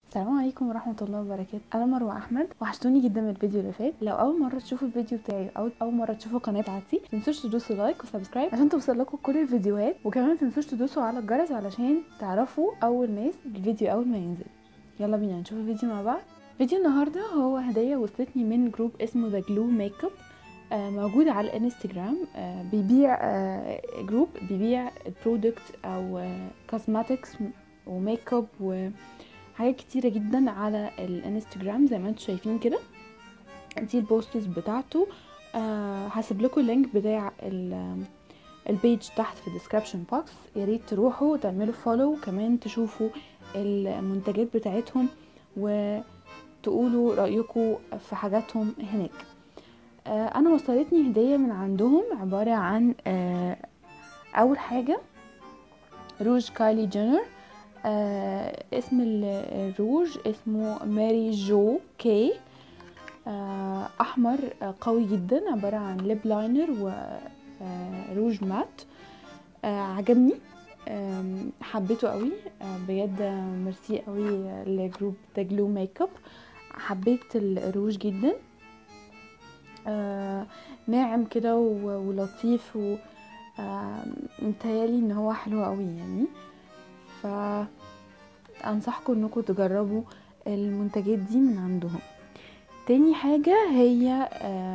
السلام عليكم ورحمة الله وبركاته أنا مروة أحمد وحشتوني جدا من الفيديو اللي فات لو أول مرة تشوفوا الفيديو بتاعي أو أول مرة تشوفوا القناة بتاعتي متنسوش تدوسوا لايك وسبسكرايب عشان توصل لكم كل الفيديوهات وكمان متنسوش تدوسوا على الجرس علشان تعرفوا أول ناس الفيديو أول ما ينزل يلا بينا نشوف الفيديو مع بعض فيديو النهاردة هو هدية وصلتني من جروب اسمه ذا جلو ميك اب آه، موجود على الانستجرام آه، بيبيع آه، جروب بيبيع برودكت او كوزماتكس وميك اب وحاجات كتيرة جدا على الانستجرام زي ما انتم شايفين كده دي البوستز بتاعته آه، هسيب لكم اللينك بتاع ال- البيج تحت في الديسكربشن بوكس يا ريت تروحوا تعملوا فولو وكمان تشوفوا المنتجات بتاعتهم وتقولوا رأيكم في حاجاتهم هناك آه، انا وصلتني هديه من عندهم عباره عن آه، اول حاجه روج كايلي جينر آه، اسم ال- الروج اسمه ماري جو كي آه، احمر آه، قوي جدا عباره عن ليب لاينر وروج مات آه، عجبني آم، حبيته قوي آه، بجد آه، ميرسي قوي لجروب ذا جلو ميك اب حبيت الروج جدا آه ناعم كده و- ولطيف و آه متهيألي ان هو حلو قوي يعني فانصحكم انكم تجربوا المنتجات دي من عندهم تاني حاجة هي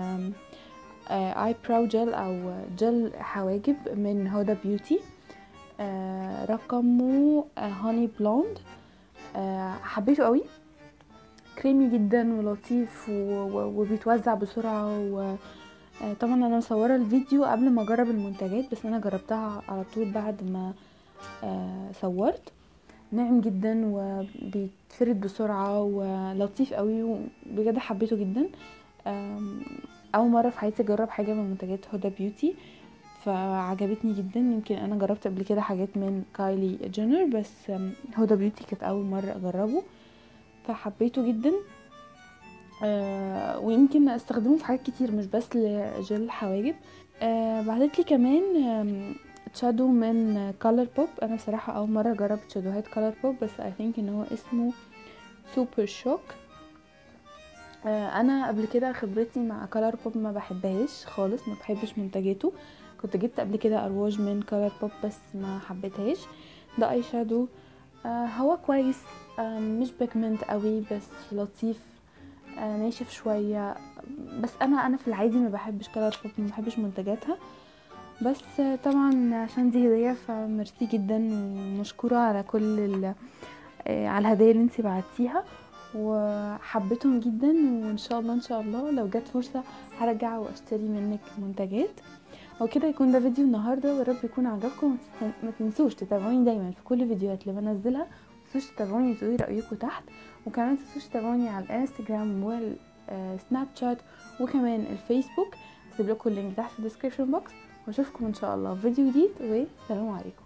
اي براو جل او جل حواجب من هدى بيوتي آه رقمه هاني بلوند آه حبيته قوي كريمي جدا ولطيف و- و- وبيتوزع بسرعة و آه، طبعا انا مصوره الفيديو قبل ما اجرب المنتجات بس انا جربتها على طول بعد ما آه، صورت ناعم جدا وبيتفرد بسرعه ولطيف قوي وبجد حبيته جدا آم، اول مره في حياتي اجرب حاجه من منتجات هدى بيوتي فعجبتني جدا يمكن انا جربت قبل كده حاجات من كايلي جينر بس آم، هدى بيوتي كانت اول مره اجربه فحبيته جدا آه ويمكن استخدمه في حاجات كتير مش بس لجل حواجب آه بعتت لي كمان آم، تشادو من كولر بوب انا بصراحه اول مره اجرب تشادوهات كولر بوب بس اي ثينك ان هو اسمه سوبر شوك آه انا قبل كده خبرتي مع كولر بوب ما بحبهاش خالص ما بحبش منتجاته كنت جبت قبل كده ارواج من كولر بوب بس ما حبيتهاش ده اي شادو آه هو كويس آه مش بيجمنت قوي بس لطيف آه ناشف شويه بس انا انا في العادي ما بحبش كلر بوب ما بحبش منتجاتها بس آه طبعا عشان دي هديه فميرسي جدا ومشكوره على كل ال- آه على الهدايا اللي انتي بعتيها وحبيتهم جدا وان شاء الله ان شاء الله لو جت فرصه هرجع واشتري منك منتجات وكده يكون ده فيديو النهارده ويا رب يكون عجبكم ما تنس- ما تنسوش تتابعوني دايما في كل الفيديوهات اللي بنزلها متنسوش تتابعوني وتقولي رايكم تحت وكمان متنسوش تتابعوني على الانستجرام والسناب شات وكمان الفيسبوك هسيب لكم اللينك تحت في الديسكريبشن بوكس واشوفكم ان شاء الله في فيديو جديد والسلام عليكم